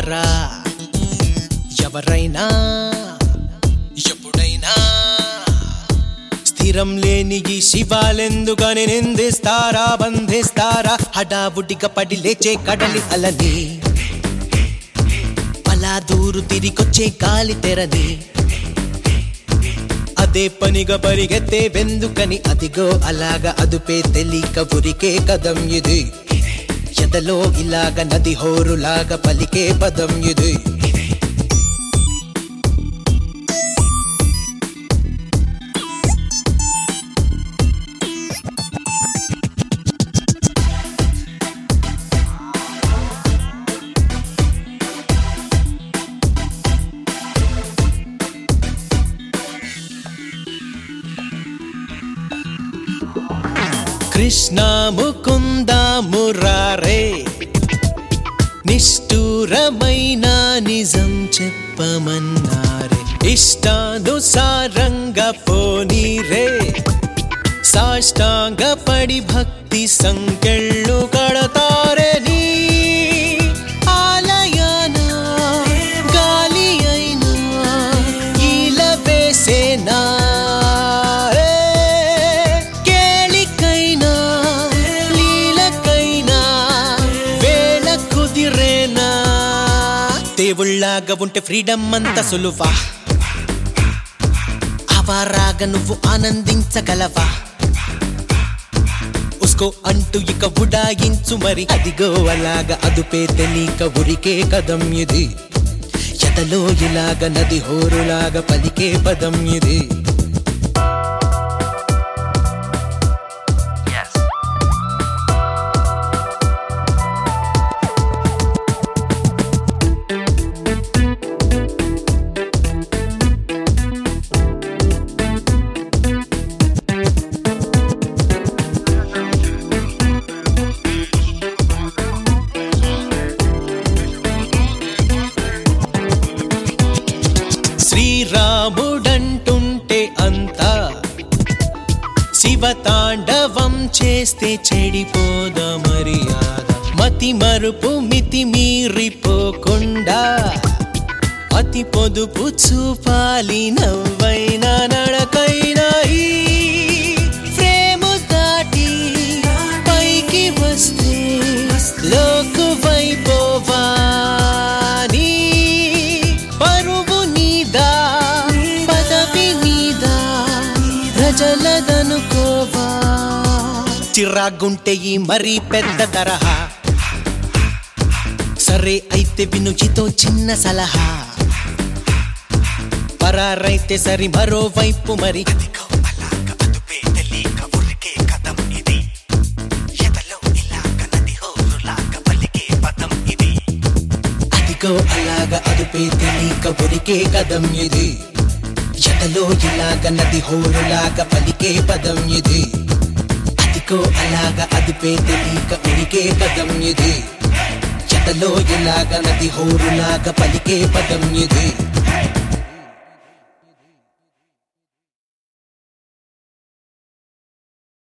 ఉంటారా ఎవరైనా ఎప్పుడైనా స్థిరం లేని ఈ శివాలెందుకని నిందిస్తారా బంధిస్తారా హడావుడిగా పడి లేచే కడలి అలని అలా దూరు తిరిగొచ్చే గాలి తెరని అదే పనిగా పరిగెత్తే వెందుకని అదిగో అలాగా అదుపే తెలియక ఉరికే కదం ఇది ఎదలో ఇలాగ నది హోరులాగా పలికే పదం ఇది కృష్ణ ముకుంద మురారే నిష్ఠూరమైన నిజం చెప్పమన్నారే ఇష్టానుసారంగా పోనీరే సాష్టాంగ పడి భక్తి సంకెళ్ళు కడతారే నీ ఆలయాన గాలి అయినా ఈల వేసేనా రే. కేళికైనా లీలకైనా వేళ కుదిరేనా దేవుళ్ళాగా ఉంటే ఫ్రీడమ్ అంత సులువా అవారాగా నువ్వు ఆనందించగలవా ఉస్కో అంటూ ఇక ఉడాయించు మరి అదిగో అలాగా అదుపే తెలియక ఉరికే కదం ఇది ఎదలో ఇలాగ నది హోరులాగా పలికే పదం ఇది Yes. శ్రీరాముడంటుంటే అంతా శివతాండవం చేస్తే చెడిపోద మర్యాద మతి మరుపు మితి మీరిపోకుండా అతి పొదుపు చూపాలి నవ్వైనా నడకైనా ఈ ప్రేమ దాటి పైకి వస్తే లోకువైపోవా నీ పరువు నీదా పదవి నీదా ప్రజలదనుకోవా చిరాగుంటే ఈ మరీ పెద్ద తరహా సరే అయితే వినుచితో చిన్న సలహా పరారైతే సరి మరోవైపు మరి అదిగో అలాగ అదుపే తెలియక ఉరికే కథం ఇది ఎదలో ఇలాగ నది హోరులాగ పలికే పదం ఇది అదిగో అలాగ అదుపే తెలియక ఉరికే కదం ఇది ఎదలో ఇలాగ నది హోరులాగా పలికే పదం ఇది అదిగో అలాగ అదుపే తెలియక ఉరికే కదం ఇది ఎదలో ఇలాగ నది హోరులాగా పలికే పదం ఇది